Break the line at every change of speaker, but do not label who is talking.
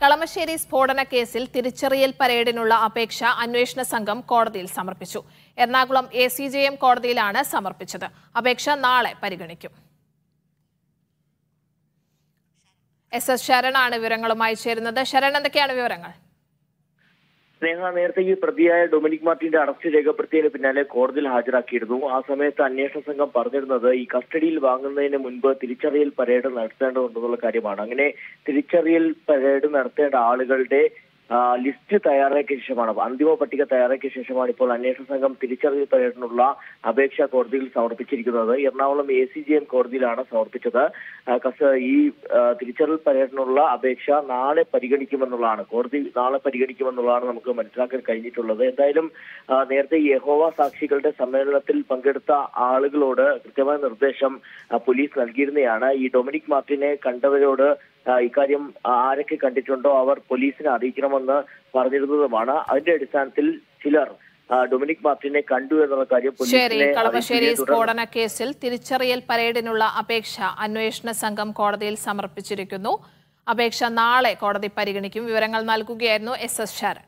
കളമശ്ശേരി സ്ഫോടന കേസിൽ തിരിച്ചറിയൽ പരേഡിനുള്ള അപേക്ഷ അന്വേഷണ സംഘം കോടതിയിൽ സമർപ്പിച്ചു Ernakulam A C J M കോടതിയിലാണ് സമർപ്പിച്ചത് അപേക്ഷ നാളെ പരിഗണിക്കും എസ് എസ് ശരണാണ് വിവരങ്ങളുമായി ചേരുന്നത് ശരൺ എന്തൊക്കെയാണ് വിവരങ്ങൾ
സ്നേഹ നേരത്തെ ഈ പ്രതിയായ ഡൊമിനിക് മാർട്ടിന്റെ അറസ്റ്റ് രേഖപ്പെടുത്തിയതിന് പിന്നാലെ കോടതിയിൽ ഹാജരാക്കിയിരുന്നു ആ സമയത്ത് അന്വേഷണ സംഘം പറഞ്ഞിരുന്നത് ഈ കസ്റ്റഡിയിൽ വാങ്ങുന്നതിന് മുൻപ് തിരിച്ചറിയൽ പരേഡ് നടത്തേണ്ടതുണ്ടെന്നുള്ള കാര്യമാണ് അങ്ങനെ തിരിച്ചറിയൽ പരേഡ് നടത്തേണ്ട ആളുകളുടെ ആ, ലിസ്റ്റ് തയ്യാറാക്കിയ ശേഷമാണ് അന്തിമ പട്ടിക തിയ്യാറാക്കിയ ശേഷമാണ് ഇപ്പോൾ അന്വേഷണ സംഘം തിരിച്ചറിയൽ പരേഡിനുള്ള അപേക്ഷ കോടതിയിൽ സമർപ്പിച്ചിരിക്കുന്നത് Ernakulam A C G M കോടതിയിലാണ് സമർപ്പിച്ചത് ആ, കസ- ഈ ആ, തിരിച്ചറിയൽ പരേഡിനുള്ള അപേക്ഷ നാളെ പരിഗണിക്കുമെന്നുള്ളതാണ് കോടതി നാളെ പരിഗണിക്കുമെന്നുള്ളതാണ് നമുക്ക് മനസ്സിലാക്കാൻ കഴിഞ്ഞിട്ടുള്ളത് എന്തായാലും ആ, നേരത്തെ യഹോവ സാക്ഷികളുടെ സമ്മേളനത്തിൽ പങ്കെടുത്ത ആളുകളോട് കൃത്യമായ നിർദ്ദേശം ആ, പോലീസ് നൽകിയിരുന്നതാണ് ഈ ഡൊമിനിക് മാർട്ടിനെ കണ്ടവരോട് ആ, ഇക്കാര്യം ആരൊക്കെ കണ്ടിട്ടുണ്ടോ അവർ പോലീസിനെ അറിയിക്കണമെന്ന് പറഞ്ഞിരുന്നതുമാണ് അതിന്റെ അടിസ്ഥാനത്തിൽ ചിലർ ആ, ഡൊമിനിക് മാർട്ടിനെ കണ്ടു എന്നുള്ള കാര്യം
ശരി
പോലീസിനെ
കളമശ്ശേരി
അറിയിക്കുകയും തുടർന്ന്
സ്ഫോടന കേസിൽ തിരിച്ചറിയൽ പരേഡിനുള്ള അപേക്ഷ അന്വേഷണ സംഘം കോടതിയിൽ സമർപ്പിച്ചിരിക്കുന്നു അപേക്ഷ നാളെ കോടതി പരിഗണിക്കും വിവരങ്ങൾ നൽകുകയായിരുന്നു എസ് എസ് ശരൺ